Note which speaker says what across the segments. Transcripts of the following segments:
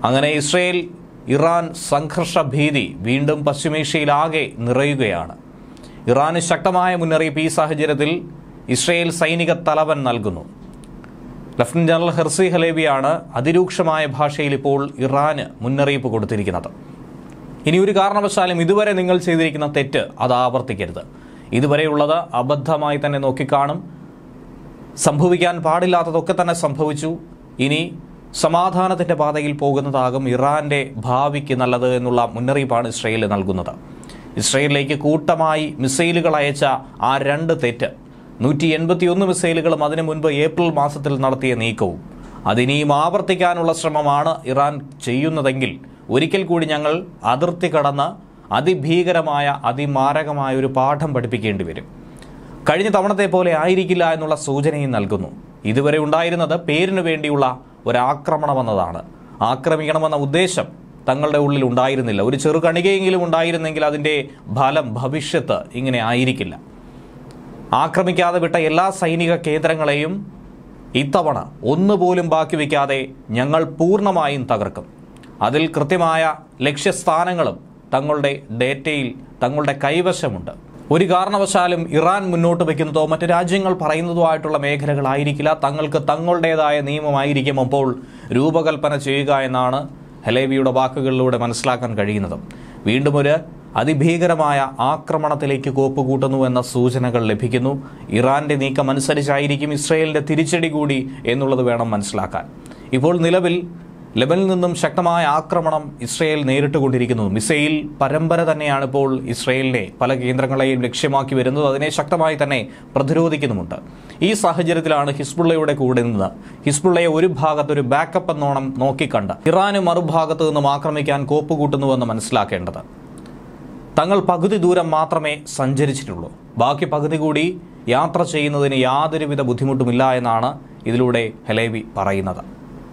Speaker 1: അങ്ങനെ Israel Iran സംഘർഷ ഭീതി വീണ്ടും പശ്ചിമേഷ്യയിലാകെ നിറയുകയാണ് ഇറാന് ശക്തമായ മുന്നറിയിപ്പ് ഈ സാഹചര്യത്തിൽ ഇസ്രയേൽ സൈനിക തലവൻ നൽകുന്നു ലഫ്റ്റനന്റ് ജനറൽ ഹെർസി ഹലേബിയാണ് അതിരൂക്ഷമായ ഭാഷയിൽ ഇപ്പോൾ ഇറാന് മുന്നറിയിപ്പ് കൊടുത്തിരിക്കുന്നത് ഇനി ഒരു കാരണവശാലും ഇതുവരെ നിങ്ങൾ ചെയ്തിരിക്കുന്ന തെറ്റ് അത് ആവർത്തിക്കരുത് ഇതുവരെയുള്ളത് അബദ്ധമായി തന്നെ നോക്കിക്കാണും സംഭവിക്കാൻ പാടില്ലാത്തതൊക്കെ തന്നെ സംഭവിച്ചു ഇനി സമാധാനത്തിന്റെ പാതയിൽ പോകുന്നതാകും ഇറാന്റെ ഭാവിക്ക് നല്ലത് എന്നുള്ള മുന്നറിയിപ്പാണ് ഇസ്രയേൽ നൽകുന്നത് ഇസ്രയേലിലേക്ക് കൂട്ടമായി മിസൈലുകൾ അയച്ച ആ രണ്ട് തെറ്റ് നൂറ്റി എൺപത്തിയൊന്ന് മിസൈലുകളും അതിനു മുൻപ് ഏപ്രിൽ മാസത്തിൽ നടത്തിയ നീക്കവും അതിനിയും ആവർത്തിക്കാനുള്ള ശ്രമമാണ് ഇറാൻ ചെയ്യുന്നതെങ്കിൽ ഒരിക്കൽ കൂടി ഞങ്ങൾ അതിർത്തി കടന്ന് അതിഭീകരമായ അതിമാരകമായ ഒരു പാഠം പഠിപ്പിക്കേണ്ടി വരും കഴിഞ്ഞ തവണത്തെ പോലെ ആയിരിക്കില്ല എന്നുള്ള സൂചനയും നൽകുന്നു ഇതുവരെ ഉണ്ടായിരുന്നത് പേരിനു വേണ്ടിയുള്ള ഒരാക്രമണമെന്നതാണ് ആക്രമിക്കണമെന്ന ഉദ്ദേശം തങ്ങളുടെ ഉള്ളിൽ ഉണ്ടായിരുന്നില്ല ഒരു ചെറു കണികയെങ്കിലും ഉണ്ടായിരുന്നെങ്കിൽ അതിൻ്റെ ഫലം ഭവിഷ്യത്ത് ഇങ്ങനെ ആയിരിക്കില്ല ആക്രമിക്കാതെ വിട്ട എല്ലാ സൈനിക കേന്ദ്രങ്ങളെയും ഇത്തവണ ഒന്നുപോലും ബാക്കി വയ്ക്കാതെ ഞങ്ങൾ പൂർണ്ണമായും തകർക്കും അതിൽ കൃത്യമായ ലക്ഷ്യസ്ഥാനങ്ങളും തങ്ങളുടെ ഡേറ്റയിൽ തങ്ങളുടെ കൈവശമുണ്ട് ഒരു കാരണവശാലും ഇറാൻ മുന്നോട്ട് വയ്ക്കുന്നതോ മറ്റ് രാജ്യങ്ങൾ പറയുന്നതോ ആയിട്ടുള്ള മേഖലകളായിരിക്കില്ല തങ്ങൾക്ക് തങ്ങളുടേതായ നിയമമായിരിക്കും അപ്പോൾ രൂപകൽപ്പന ചെയ്യുക എന്നാണ് ഹലേബിയുടെ വാക്കുകളിലൂടെ മനസ്സിലാക്കാൻ കഴിയുന്നത് വീണ്ടും ഒരു അതിഭീകരമായ ആക്രമണത്തിലേക്ക് കോപ്പുകൂട്ടുന്നു എന്ന സൂചനകൾ ലഭിക്കുന്നു ഇറാന്റെ നീക്കം അനുസരിച്ചായിരിക്കും ഇസ്രയേലിന്റെ തിരിച്ചടി കൂടി എന്നുള്ളത് വേണം മനസ്സിലാക്കാൻ ഇപ്പോൾ നിലവിൽ ലെബനിൽ നിന്നും ശക്തമായ ആക്രമണം ഇസ്രയേൽ നേരിട്ടുകൊണ്ടിരിക്കുന്നു മിസൈൽ പരമ്പര തന്നെയാണ് ഇപ്പോൾ ഇസ്രയേലിനെ പല കേന്ദ്രങ്ങളെയും ലക്ഷ്യമാക്കി വരുന്നത് അതിനെ ശക്തമായി തന്നെ പ്രതിരോധിക്കുന്നുമുണ്ട് ഈ സാഹചര്യത്തിലാണ് ഹിസ്ബുള്ളയുടെ കൂടെ നിന്ന് ഹിസ്ബുള്ളയെ ഒരു ഭാഗത്ത് ഒരു ബാക്കപ്പ് എന്നോണം നോക്കിക്കണ്ട് ഇറാന് മറുഭാഗത്ത് നിന്നും ആക്രമിക്കാൻ കോപ്പുകൂട്ടുന്നുവെന്ന് മനസ്സിലാക്കേണ്ടത് തങ്ങൾ പകുതി ദൂരം മാത്രമേ സഞ്ചരിച്ചിട്ടുള്ളൂ ബാക്കി പകുതി കൂടി യാത്ര ചെയ്യുന്നതിന് യാതൊരുവിധ ബുദ്ധിമുട്ടുമില്ല എന്നാണ് ഇതിലൂടെ ഹലേബി പറയുന്നത്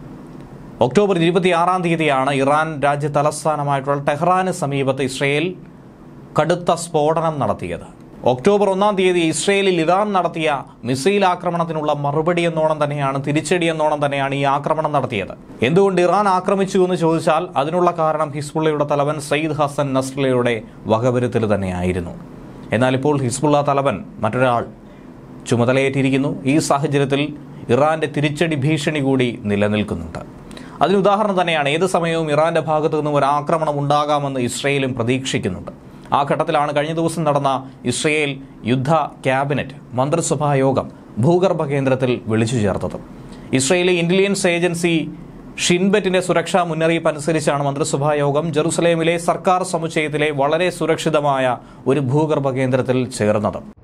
Speaker 1: ഒക്ടോബർ ഇരുപത്തിയാറാം തീയതിയാണ് ഇറാൻ രാജ്യ തലസ്ഥാനമായിട്ടുള്ള ടെഹ്റാന് സമീപത്ത് ഇസ്രയേൽ കടുത്ത സ്ഫോടനം നടത്തിയത് ഒക്ടോബർ ഒന്നാം തീയതി ഇസ്രയേലിൽ ഇറാൻ നടത്തിയ മിസൈൽ ആക്രമണത്തിനുള്ള മറുപടി എന്നോണം തന്നെയാണ് തിരിച്ചടി എന്നോണം തന്നെയാണ് ഈ ആക്രമണം നടത്തിയത് എന്തുകൊണ്ട് ഇറാൻ ആക്രമിച്ചു എന്ന് ചോദിച്ചാൽ അതിനുള്ള കാരണം ഹിസ്ബുള്ളയുടെ തലവൻ സയ്യിദ് ഹസൻ നസ്രലയുടെ വകവരുത്തൽ തന്നെയായിരുന്നു എന്നാൽ ഇപ്പോൾ ഹിസ്ബുള്ള തലവൻ മറ്റൊരാൾ ചുമതലയേറ്റിരിക്കുന്നു ഈ സാഹചര്യത്തിൽ ഇറാന്റെ തിരിച്ചടി ഭീഷണി കൂടി നിലനിൽക്കുന്നുണ്ട് അതിന് ഉദാഹരണം തന്നെയാണ് ഏത് സമയവും ഇറാന്റെ ഭാഗത്തു നിന്നും ഒരു ആക്രമണം ഉണ്ടാകാമെന്ന് ഇസ്രയേലും പ്രതീക്ഷിക്കുന്നുണ്ട് ആ ഘട്ടത്തിലാണ് കഴിഞ്ഞ ദിവസം നടന്ന ഇസ്രയേൽ യുദ്ധ ക്യാബിനറ്റ് മന്ത്രിസഭാ യോഗം ഭൂഗർഭ കേന്ദ്രത്തിൽ വിളിച്ചു ചേർത്തത് ഇസ്രയേലി ഇന്റലിജൻസ് ഏജൻസി ഷിൻബെറ്റിന്റെ സുരക്ഷാ മുന്നറിയിപ്പ് അനുസരിച്ചാണ് മന്ത്രിസഭാ യോഗം ജെറുസലേമിലെ സർക്കാർ സമുച്ചയത്തിലെ വളരെ സുരക്ഷിതമായ ഒരു ഭൂഗർഭ കേന്ദ്രത്തിൽ ചേർന്നത്